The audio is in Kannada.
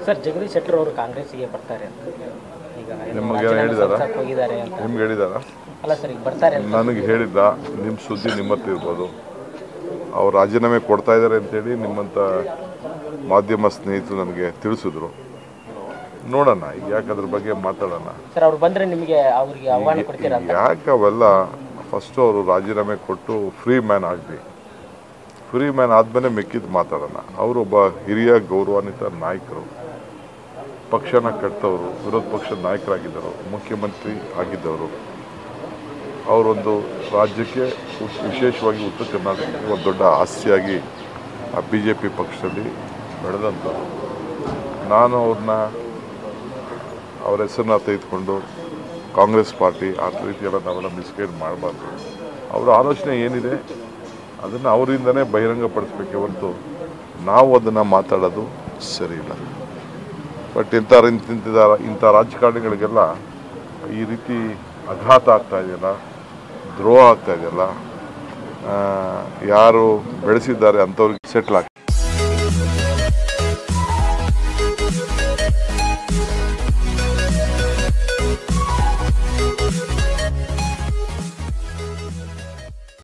ಸರ್ ಜಗದೀಶ್ ಶೆಟ್ಟರ್ ಅವರು ಕಾಂಗ್ರೆಸ್ಗೆ ಬರ್ತಾರೆ ಅಂತ ಈಗ ಏನು ನಿಮಗೆ ರಾಜೀನಾಮೆ ಹೇಳಿದಾರಾ? ಸಲ್ಲಿಸಕ್ಕೆ ಹೋಗಿದ್ದಾರೆ ಅಂತ ನಿಮ್ಗೆ ಹೇಳಿದಾರ ಅಲ್ಲ ಸರ್ ಈಗ ಬರ್ತಾರೆ ಅಂತ ನನಗೆ ಹೇಳಿದ್ದ ನಿಮ್ಮ ಸುದ್ದಿ ನಿಮ್ಮ ಹತ್ರ ಇರ್ಬೋದು ಅವ್ರು ರಾಜೀನಾಮೆ ಕೊಡ್ತಾ ಇದ್ದಾರೆ ಅಂತೇಳಿ ನಿಮ್ಮಂಥ ಮಾಧ್ಯಮ ಸ್ನೇಹಿತರು ನನಗೆ ತಿಳಿಸಿದ್ರು ನೋಡೋಣ ಈಗ ಯಾಕೆ ಅದ್ರ ಬಗ್ಗೆ ಮಾತಾಡೋಣ ಸರ್ ಅವ್ರು ಬಂದ್ರೆ ನಿಮಗೆ ಅವ್ರಿಗೆ ಆಹ್ವಾನ ಕೊಡ್ತೀರಾ ಅಂತ ಯಾಕೆ ಅವೆಲ್ಲ ಫಸ್ಟು ಅವರು ರಾಜೀನಾಮೆ ಕೊಟ್ಟು ಫ್ರೀ ಮ್ಯಾನ್ ಆಗಲಿ ಫ್ರೀ ಮ್ಯಾನ್ ಆದಮೇಲೆ ಮಿಕ್ಕಿದ್ದು ಮಾತಾಡೋಣ ಅವರೊಬ್ಬ ಹಿರಿಯ ಗೌರವಾನ್ವಿತ ನಾಯಕರು ಪಕ್ಷನ ಕಟ್ಟದವರು ವಿರೋಧ ಪಕ್ಷದ ನಾಯಕರಾಗಿದ್ದರು ಮುಖ್ಯಮಂತ್ರಿ ಆಗಿದ್ದವರು ಅವರೊಂದು ರಾಜ್ಯಕ್ಕೆ ಉ- ವಿಶೇಷವಾಗಿ ಉತ್ತರ ಕರ್ನಾಟಕಕ್ಕೆ ಒಂದು ದೊಡ್ಡ ಆಸ್ತಿಯಾಗಿ ಆ ಬಿ ಜೆ ಪಿ ಪಕ್ಷದಲ್ಲಿ ಬೆಳೆದಂಥವ್ರು ನಾನು ಅವ್ರನ್ನ ಅವ್ರ ಹೆಸರನ್ನ ತೆಗೆದುಕೊಂಡು ಕಾಂಗ್ರೆಸ್ ಪಾರ್ಟಿ ಆ ರೀತಿಯೆಲ್ಲ ನಾವೆಲ್ಲ ಮಿಸ್ಗೈಡ್ ಮಾಡಬಾರ್ದು ಅವರ ಆಲೋಚನೆ ಏನಿದೆ ಅದನ್ನು ಅವರಿಂದನೇ ಬಹಿರಂಗಪಡಿಸ್ಬೇಕೆ ಹೊರತು ನಾವು ಅದನ್ನು ಮಾತಾಡೋದು ಸರಿ ಇಲ್ಲ ಬಟ್ ಇಂಥ ಇಂಥ ಇಂಥ ರಾಜಕಾರಣಿಗಳಿಗೆಲ್ಲ ಈ ರೀತಿ ಆಘಾತ ಆಗ್ತಾ ಇದೆಯಲ್ಲ ದ್ರೋಹ ಆಗ್ತಾ ಇದೆಯಲ್ಲ ಆ, ಯಾರು ಬೆಳೆಸಿದ್ದಾರೆ ಅಂಥವ್ರಿಗೆ ಸೆಟ್ಲ್ ಆಗ್ತದೆ